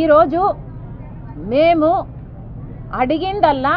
ఈరోజు మేము అడిగిందల్లా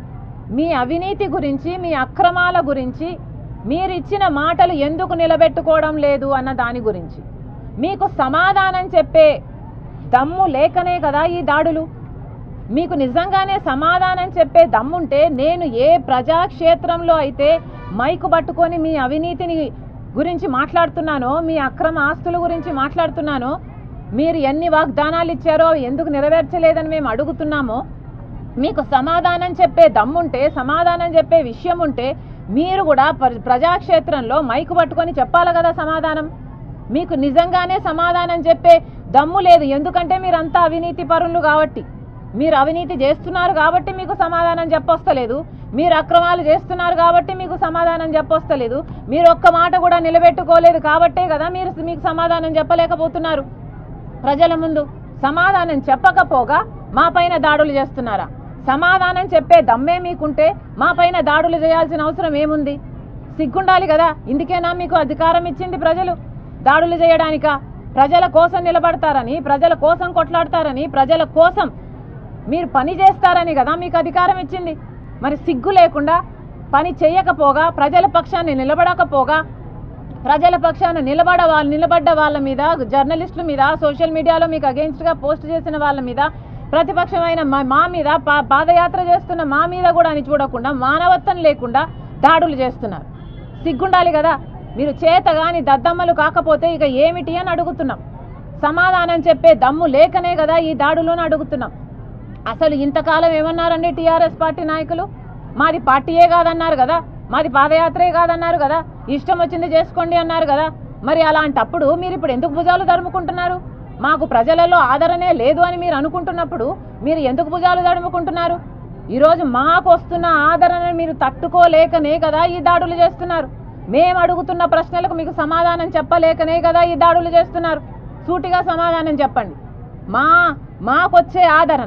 మీ అవినీతి గురించి మీ అక్రమాల గురించి మీరిచ్చిన మాటలు ఎందుకు నిలబెట్టుకోవడం లేదు అన్న దాని గురించి మీకు సమాధానం చెప్పే దమ్ము లేకనే కదా ఈ దాడులు మీకు నిజంగానే సమాధానం చెప్పే దమ్ముంటే నేను ఏ ప్రజాక్షేత్రంలో అయితే మైకు పట్టుకొని మీ అవినీతిని గురించి మాట్లాడుతున్నానో మీ అక్రమ ఆస్తుల గురించి మాట్లాడుతున్నానో మీరు ఎన్ని వాగ్దానాలు ఇచ్చారో ఎందుకు నెరవేర్చలేదని మేము అడుగుతున్నామో మీకు సమాధానం చెప్పే దమ్ముంటే సమాధానం చెప్పే విషయం ఉంటే మీరు కూడా ప్ర- ప్రజాక్షేత్రంలో మైకు పట్టుకొని చెప్పాలి కదా సమాధానం మీకు నిజంగానే సమాధానం చెప్పే దమ్ము లేదు ఎందుకంటే మీరంతా అవినీతి పరులు కాబట్టి మీరు అవినీతి చేస్తున్నారు కాబట్టి మీకు సమాధానం చెప్పొస్తలేదు మీరు అక్రమాలు చేస్తున్నారు కాబట్టి మీకు సమాధానం చెప్పొస్తలేదు మీరు ఒక్క మాట కూడా నిలబెట్టుకోలేదు కాబట్టే కదా మీరు మీకు సమాధానం చెప్పలేకపోతున్నారు ప్రజల ముందు సమాధానం చెప్పకపోగా మా పైన దాడులు చేస్తున్నారా సమాధానం చెప్పే దమ్మే మీకుంటే మా పైన దాడులు చేయాల్సిన అవసరం ఏముంది సిగ్గుండాలి కదా ఇందుకేనా మీకు అధికారం ఇచ్చింది ప్రజలు దాడులు చేయడానిక ప్రజల కోసం నిలబడతారని ప్రజల కోసం కొట్లాడతారని ప్రజల కోసం మీరు పని చేస్తారని కదా మీకు అధికారం ఇచ్చింది మరి సిగ్గు లేకుండా పని చేయకపోగా ప్రజల పక్షాన్ని నిలబడకపోగా ప్రజల పక్షాన నిలబడ వాళ్ళ నిలబడ్డ వాళ్ళ మీద జర్నలిస్టుల మీద సోషల్ మీడియాలో మీకు అగెన్స్ట్గా పోస్ట్ చేసిన వాళ్ళ మీద ప్రతిపక్షమైన మా మా మీద పా- పాదయాత్ర చేస్తున్న మా మీద కూడా అని చూడకుండా మానవత్వం లేకుండా దాడులు చేస్తున్నారు సిగ్గుండాలి కదా మీరు చేత గాని దద్దమ్మలు కాకపోతే ఇక ఏమిటి అని అడుగుతున్నాం సమాధానం చెప్పే దమ్ము లేకనే కదా ఈ దాడులను అడుగుతున్నాం అసలు ఇంతకాలం ఏమన్నారండి టీఆర్ఎస్ పార్టీ నాయకులు మాది పార్టీయే కాదన్నారు కదా మాది పాదయాత్రే కాదన్నారు కదా ఇష్టం వచ్చింది చేసుకోండి అన్నారు కదా మరి అలాంటప్పుడు మీరు ఇప్పుడు ఎందుకు భుజాలు తరుముకుంటున్నారు మాకు ప్రజలలో ఆదరణే లేదు అని మీరు అనుకుంటున్నప్పుడు మీరు ఎందుకు భుజాలు తడుముకుంటున్నారు ఈరోజు మాకు వస్తున్న ఆదరణను మీరు తట్టుకోలేకనే కదా ఈ దాడులు చేస్తున్నారు మేము అడుగుతున్న ప్రశ్నలకు మీకు సమాధానం చెప్పలేకనే కదా ఈ దాడులు చేస్తున్నారు సూటిగా సమాధానం చెప్పండి మా మాకొచ్చే ఆదరణ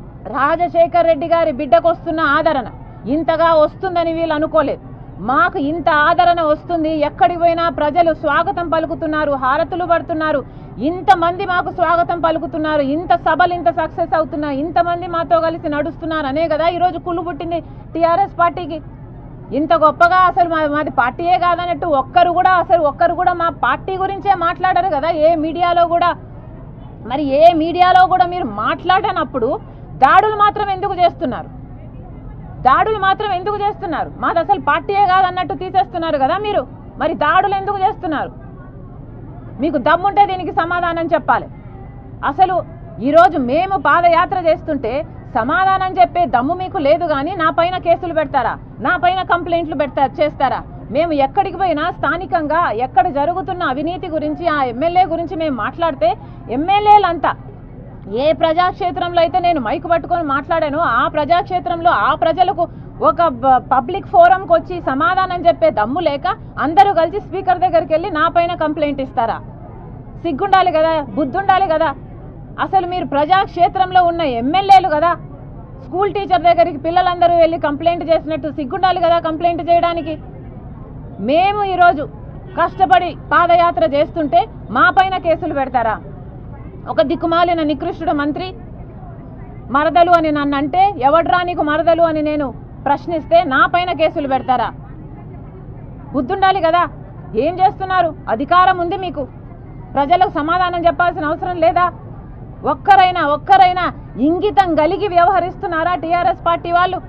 రాజశేఖర్ రెడ్డి గారి బిడ్డకు వస్తున్న ఆదరణ ఇంతగా వస్తుందని వీళ్ళు అనుకోలేదు మాకు ఇంత ఆదరణ వస్తుంది ఎక్కడికి పోయినా ప్రజలు స్వాగతం పలుకుతున్నారు హారతులు పడుతున్నారు ఇంతమంది మాకు స్వాగతం పలుకుతున్నారు ఇంత సభలు ఇంత సక్సెస్ అవుతున్నాయి ఇంతమంది మాతో కలిసి నడుస్తున్నారు అనే కదా ఈరోజు కుళ్ళు పుట్టింది టీఆర్ఎస్ పార్టీకి ఇంత గొప్పగా అసలు మా మాది పార్టీయే కాదన్నట్టు ఒక్కరు కూడా అసలు ఒక్కరు కూడా మా పార్టీ గురించే మాట్లాడరు కదా ఏ మీడియాలో కూడా మరి ఏ మీడియాలో కూడా మీరు మాట్లాడనప్పుడు దాడులు మాత్రం ఎందుకు చేస్తున్నారు దాడులు మాత్రం ఎందుకు చేస్తున్నారు మాది అసలు పార్టీయే కాదన్నట్టు తీసేస్తున్నారు కదా మీరు మరి దాడులు ఎందుకు చేస్తున్నారు మీకు దమ్ముంటే దీనికి సమాధానం చెప్పాలి అసలు ఈరోజు మేము పాదయాత్ర చేస్తుంటే సమాధానం చెప్పే దమ్ము మీకు లేదు కానీ నా పైన కేసులు పెడతారా నా పైన కంప్లైంట్లు పెడతా చేస్తారా మేము ఎక్కడికి పోయినా స్థానికంగా ఎక్కడ జరుగుతున్న అవినీతి గురించి ఆ ఎమ్మెల్యే గురించి మేము మాట్లాడితే ఎమ్మెల్యేలంతా ఏ ప్రజాక్షేత్రంలో అయితే నేను మైకు పట్టుకొని మాట్లాడానో ఆ ప్రజాక్షేత్రంలో ఆ ప్రజలకు ఒక బ- పబ్లిక్ ఫోరంకి వచ్చి సమాధానం చెప్పే దమ్ము లేక అందరూ కలిసి స్పీకర్ దగ్గరికి వెళ్ళి నా పైన కంప్లైంట్ ఇస్తారా సిగ్గుండాలి కదా బుద్ధుండాలి కదా అసలు మీరు ప్రజాక్షేత్రంలో ఉన్న ఎమ్మెల్యేలు కదా స్కూల్ టీచర్ దగ్గరికి పిల్లలందరూ వెళ్ళి కంప్లైంట్ చేసినట్టు సిగ్గుండాలి కదా కంప్లైంట్ చేయడానికి మేము ఈరోజు కష్టపడి పాదయాత్ర చేస్తుంటే మా పైన కేసులు పెడతారా ఒక దిక్కుమాలిన నికృష్టుడు మంత్రి మరదలు అని నన్ను అంటే ఎవడ్రా నీకు మరదలు అని నేను ప్రశ్నిస్తే నా పైన కేసులు పెడతారా బుద్ధుండాలి కదా ఏం చేస్తున్నారు అధికారం ఉంది మీకు ప్రజలకు సమాధానం చెప్పాల్సిన అవసరం లేదా ఒక్కరైనా ఒక్కరైనా ఇంగితం కలిగి వ్యవహరిస్తున్నారా టీఆర్ఎస్ పార్టీ వాళ్ళు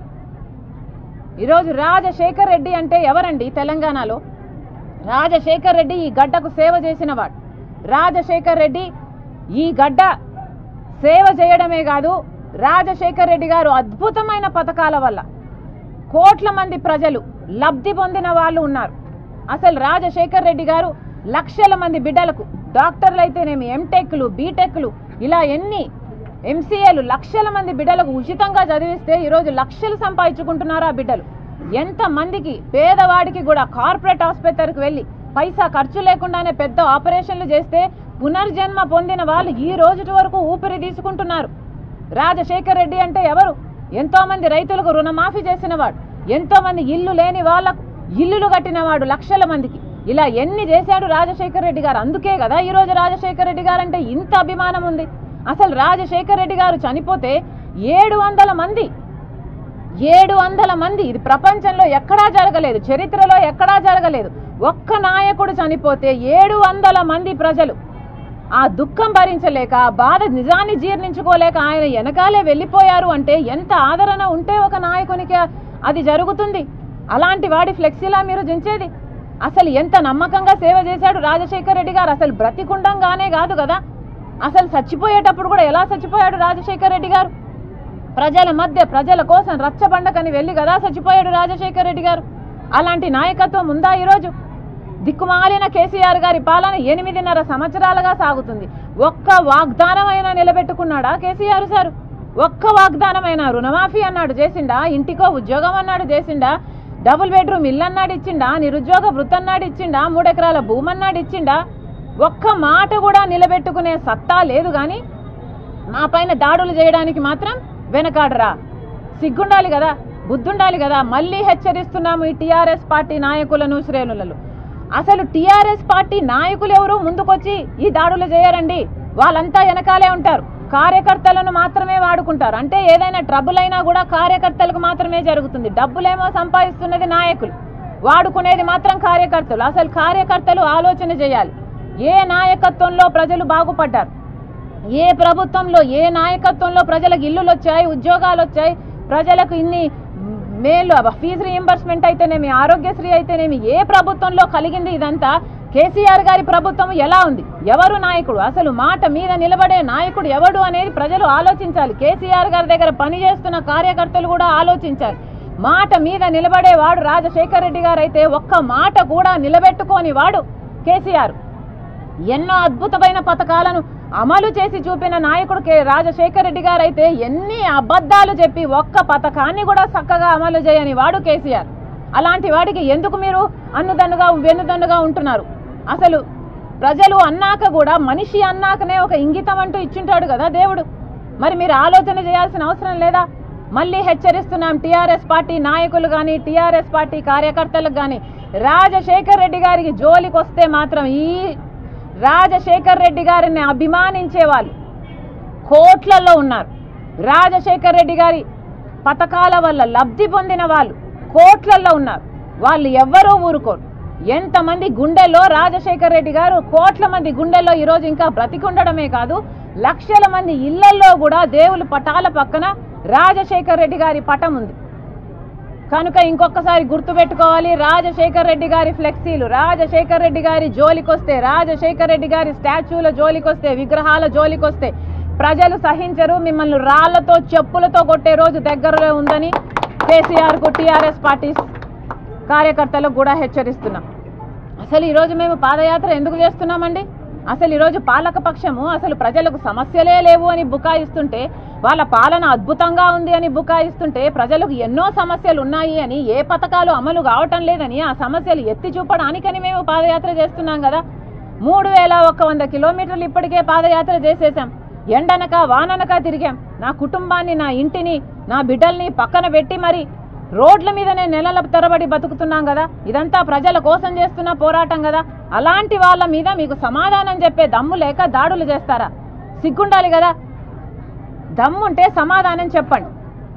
ఈరోజు రాజశేఖర్ రెడ్డి అంటే ఎవరండి తెలంగాణలో రాజశేఖర్ రెడ్డి ఈ గడ్డకు సేవ చేసినవాడు రాజశేఖర్ రెడ్డి ఈ గడ్డ సేవ చేయడమే కాదు రాజశేఖర్ రెడ్డి గారు అద్భుతమైన పథకాల వల్ల కోట్ల మంది ప్రజలు లబ్ధి పొందిన వాళ్ళు ఉన్నారు అసలు రాజశేఖర్ రెడ్డి గారు లక్షల మంది బిడ్డలకు డాక్టర్లు అయితేనేమి ఎంటెక్లు బీటెక్లు ఇలా ఎన్ని ఎంసీఏలు లక్షల మంది బిడ్డలకు ఉచితంగా చదివిస్తే ఈరోజు లక్షలు సంపాదించుకుంటున్నారు ఆ బిడ్డలు ఎంతమందికి పేదవాడికి కూడా కార్పొరేట్ ఆసుపత్రికి వెళ్ళి పైసా ఖర్చు లేకుండానే పెద్ద ఆపరేషన్లు చేస్తే పునర్జన్మ పొందిన వాళ్ళు ఈ రోజు వరకు ఊపిరి తీసుకుంటున్నారు రాజశేఖర్ రెడ్డి అంటే ఎవరు ఎంతో మంది రైతులకు రుణమాఫీ చేసినవాడు ఎంతో మంది ఇల్లు లేని వాళ్ళకు ఇల్లులు కట్టినవాడు లక్షల మందికి ఇలా ఎన్ని చేశాడు రాజశేఖర్ రెడ్డి గారు అందుకే కదా ఈ రోజు రాజశేఖర్ రెడ్డి గారు అంటే ఇంత అభిమానం ఉంది అసలు రాజశేఖర్ రెడ్డి గారు చనిపోతే ఏడు వందల మంది ఏడు వందల మంది ఇది ప్రపంచంలో ఎక్కడా జరగలేదు చరిత్రలో ఎక్కడా జరగలేదు ఒక్క నాయకుడు చనిపోతే ఏడు వందల మంది ప్రజలు ఆ దుఃఖం భరించలేక ఆ బాధ నిజాన్ని జీర్ణించుకోలేక ఆయన వెనకాలే వెళ్ళిపోయారు అంటే ఎంత ఆదరణ ఉంటే ఒక నాయకునికి అది జరుగుతుంది అలాంటి వాడి ఫ్లెక్సీలా మీరు దించేది అసలు ఎంత నమ్మకంగా సేవ చేశాడు రాజశేఖర్ రెడ్డి గారు అసలు బ్రతికుండంగానే కాదు కదా అసలు చచ్చిపోయేటప్పుడు కూడా ఎలా చచ్చిపోయాడు రాజశేఖర్ రెడ్డి గారు ప్రజల మధ్య ప్రజల కోసం రచ్చబండకని వెళ్ళి కదా చచ్చిపోయాడు రాజశేఖర్ రెడ్డి గారు అలాంటి నాయకత్వం ఉందా ఈరోజు దిక్కుమాలిన కేసీఆర్ గారి పాలన ఎనిమిదిన్నర సంవత్సరాలుగా సాగుతుంది ఒక్క వాగ్దానం అయినా నిలబెట్టుకున్నాడా కేసీఆర్ సార్ ఒక్క వాగ్దానం అయినా రుణమాఫీ అన్నాడు చేసిండా ఇంటికో ఉద్యోగం అన్నాడు చేసిండా డబుల్ బెడ్రూమ్ ఇల్లు అన్నాడు ఇచ్చిండా నిరుద్యోగ వృత్తి అన్నాడు ఇచ్చిండా మూడెకరాల భూమి అన్నాడు ఇచ్చిండా ఒక్క మాట కూడా నిలబెట్టుకునే సత్తా లేదు కానీ మా పైన దాడులు చేయడానికి మాత్రం వెనకాడరా సిగ్గుండాలి కదా బుద్ధుండాలి కదా మళ్ళీ హెచ్చరిస్తున్నాము ఈ టీఆర్ఎస్ పార్టీ నాయకులను శ్రేణులలో అసలు టీఆర్ఎస్ పార్టీ నాయకులు ఎవరు ముందుకొచ్చి ఈ దాడులు చేయరండి వాళ్ళంతా వెనకాలే ఉంటారు కార్యకర్తలను మాత్రమే వాడుకుంటారు అంటే ఏదైనా ట్రబుల్ అయినా కూడా కార్యకర్తలకు మాత్రమే జరుగుతుంది డబ్బులేమో సంపాదిస్తున్నది నాయకులు వాడుకునేది మాత్రం కార్యకర్తలు అసలు కార్యకర్తలు ఆలోచన చేయాలి ఏ నాయకత్వంలో ప్రజలు బాగుపడ్డారు ఏ ప్రభుత్వంలో ఏ నాయకత్వంలో ప్రజలకు ఇల్లులు వచ్చాయి ఉద్యోగాలు వచ్చాయి ప్రజలకు ఇన్ని మేలు ఫీజు రీఎంబర్స్మెంట్ అయితేనేమి ఆరోగ్యశ్రీ అయితేనేమి ఏ ప్రభుత్వంలో కలిగింది ఇదంతా కేసీఆర్ గారి ప్రభుత్వం ఎలా ఉంది ఎవరు నాయకుడు అసలు మాట మీద నిలబడే నాయకుడు ఎవడు అనేది ప్రజలు ఆలోచించాలి కేసీఆర్ గారి దగ్గర పనిచేస్తున్న కార్యకర్తలు కూడా ఆలోచించాలి మాట మీద నిలబడేవాడు రాజశేఖర్ రెడ్డి గారు అయితే ఒక్క మాట కూడా నిలబెట్టుకోని వాడు కేసీఆర్ ఎన్నో అద్భుతమైన పథకాలను అమలు చేసి చూపిన నాయకుడు కె రాజశేఖర్ రెడ్డి గారు అయితే ఎన్ని అబద్ధాలు చెప్పి ఒక్క పథకాన్ని కూడా చక్కగా అమలు చేయని వాడు కేసీఆర్ అలాంటి వాడికి ఎందుకు మీరు అన్నుదన్నుగా వెన్నుదన్నుగా ఉంటున్నారు అసలు ప్రజలు అన్నాక కూడా మనిషి అన్నాకనే ఒక ఇంగితం అంటూ ఇచ్చుంటాడు కదా దేవుడు మరి మీరు ఆలోచన చేయాల్సిన అవసరం లేదా మళ్ళీ హెచ్చరిస్తున్నాం టీఆర్ఎస్ పార్టీ నాయకులు కానీ టీఆర్ఎస్ పార్టీ కార్యకర్తలకు కానీ రాజశేఖర్ రెడ్డి గారికి జోలికి వస్తే మాత్రం ఈ రాజశేఖర్ రెడ్డి గారిని అభిమానించే వాళ్ళు కోట్లలో ఉన్నారు రాజశేఖర్ రెడ్డి గారి పథకాల వల్ల లబ్ధి పొందిన వాళ్ళు కోట్లలో ఉన్నారు వాళ్ళు ఎవ్వరూ ఊరుకోరు ఎంతమంది గుండెల్లో రాజశేఖర్ రెడ్డి గారు కోట్ల మంది గుండెల్లో ఈరోజు ఇంకా బ్రతికుండడమే కాదు లక్షల మంది ఇళ్లల్లో కూడా దేవుల పటాల పక్కన రాజశేఖర్ రెడ్డి గారి పటం ఉంది కనుక ఇంకొకసారి గుర్తుపెట్టుకోవాలి రాజశేఖర్ రెడ్డి గారి ఫ్లెక్సీలు రాజశేఖర్ రెడ్డి గారి జోలికొస్తే రాజశేఖర్ రెడ్డి గారి స్టాచ్యూల జోలికొస్తే విగ్రహాల జోలికొస్తే ప్రజలు సహించరు మిమ్మల్ని రాళ్లతో చెప్పులతో కొట్టే రోజు దగ్గరలో ఉందని కేసీఆర్కు టీఆర్ఎస్ పార్టీ కార్యకర్తలకు కూడా హెచ్చరిస్తున్నాం అసలు ఈరోజు మేము పాదయాత్ర ఎందుకు చేస్తున్నామండి అసలు ఈరోజు పాలక పక్షము అసలు ప్రజలకు సమస్యలే లేవు అని బుకాయిస్తుంటే వాళ్ళ పాలన అద్భుతంగా ఉంది అని బుకాయిస్తుంటే ప్రజలకు ఎన్నో సమస్యలు ఉన్నాయి అని ఏ పథకాలు అమలు కావటం లేదని ఆ సమస్యలు ఎత్తి చూపడానికని మేము పాదయాత్ర చేస్తున్నాం కదా మూడు వేల ఒక వంద కిలోమీటర్లు ఇప్పటికే పాదయాత్ర చేసేసాం ఎండనక వాననక తిరిగాం నా కుటుంబాన్ని నా ఇంటిని నా బిడ్డల్ని పక్కన పెట్టి మరి రోడ్ల మీదనే నెలల తరబడి బతుకుతున్నాం కదా ఇదంతా ప్రజల కోసం చేస్తున్న పోరాటం కదా అలాంటి వాళ్ళ మీద మీకు సమాధానం చెప్పే దమ్ము లేక దాడులు చేస్తారా సిగ్గుండాలి కదా దమ్ముంటే సమాధానం చెప్పండి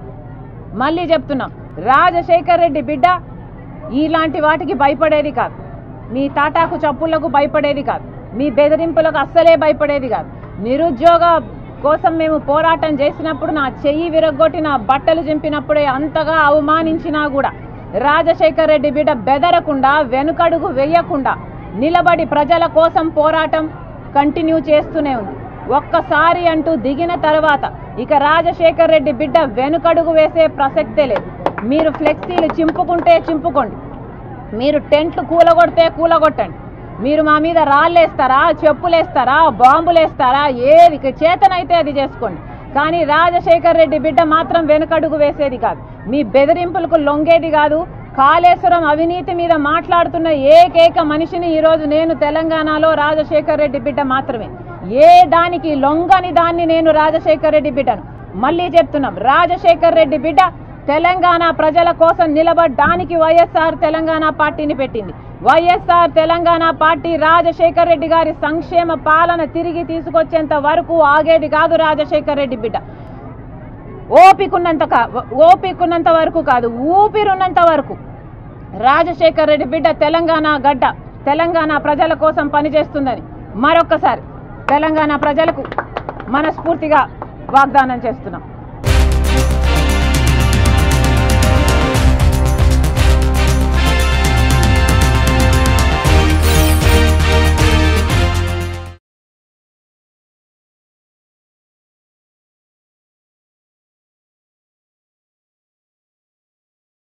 మళ్ళీ చెప్తున్నాం రాజశేఖర్ రెడ్డి బిడ్డ ఇలాంటి వాటికి భయపడేది కాదు మీ తాటాకు చప్పుళ్లకు భయపడేది కాదు మీ బెదిరింపులకు అస్సలే భయపడేది కాదు నిరుద్యోగ కోసం మేము పోరాటం చేసినప్పుడు నా చెయ్యి విరగొట్టి నా బట్టలు చింపినప్పుడే అంతగా అవమానించినా కూడా రాజశేఖర్ రెడ్డి బిడ్డ బెదరకుండా వెనుకడుగు వేయకుండా నిలబడి ప్రజల కోసం పోరాటం కంటిన్యూ చేస్తూనే ఉంది ఒక్కసారి అంటూ దిగిన తర్వాత ఇక రాజశేఖర్ రెడ్డి బిడ్డ వెనుకడుగు వేసే ప్రసక్తే లేదు మీరు ఫ్లెక్సీలు చింపుకుంటే చింపుకోండి మీరు టెంట్లు కూలగొడితే కూలగొట్టండి మీరు మా మీద రాళ్ళేస్తారా చెప్పులేస్తారా బాంబులేస్తారా ఏది చేతనైతే అది చేసుకోండి కానీ రాజశేఖర్ రెడ్డి బిడ్డ మాత్రం వెనుకడుగు వేసేది కాదు మీ బెదిరింపులకు లొంగేది కాదు కాళేశ్వరం అవినీతి మీద మాట్లాడుతున్న ఏకైక మనిషిని ఈరోజు నేను తెలంగాణలో రాజశేఖర్ రెడ్డి బిడ్డ మాత్రమే ఏ దానికి లొంగని దాన్ని నేను రాజశేఖర్ రెడ్డి బిడ్డను మళ్ళీ చెప్తున్నాం రాజశేఖర్ రెడ్డి బిడ్డ తెలంగాణ ప్రజల కోసం నిలబడ్డానికి వైఎస్ఆర్ తెలంగాణ పార్టీని పెట్టింది వైఎస్ఆర్ తెలంగాణ పార్టీ రాజశేఖర్ రెడ్డి గారి సంక్షేమ పాలన తిరిగి తీసుకొచ్చేంత వరకు ఆగేది కాదు రాజశేఖర్ రెడ్డి బిడ్డ ఓపికన్నంత కా- ఓపికన్నంత వరకు కాదు ఊపిరున్నంత వరకు రాజశేఖర్ రెడ్డి బిడ్డ తెలంగాణ గడ్డ తెలంగాణ ప్రజల కోసం పనిచేస్తుందని మరొక్కసారి తెలంగాణ ప్రజలకు మనస్ఫూర్తిగా వాగ్దానం చేస్తున్నాం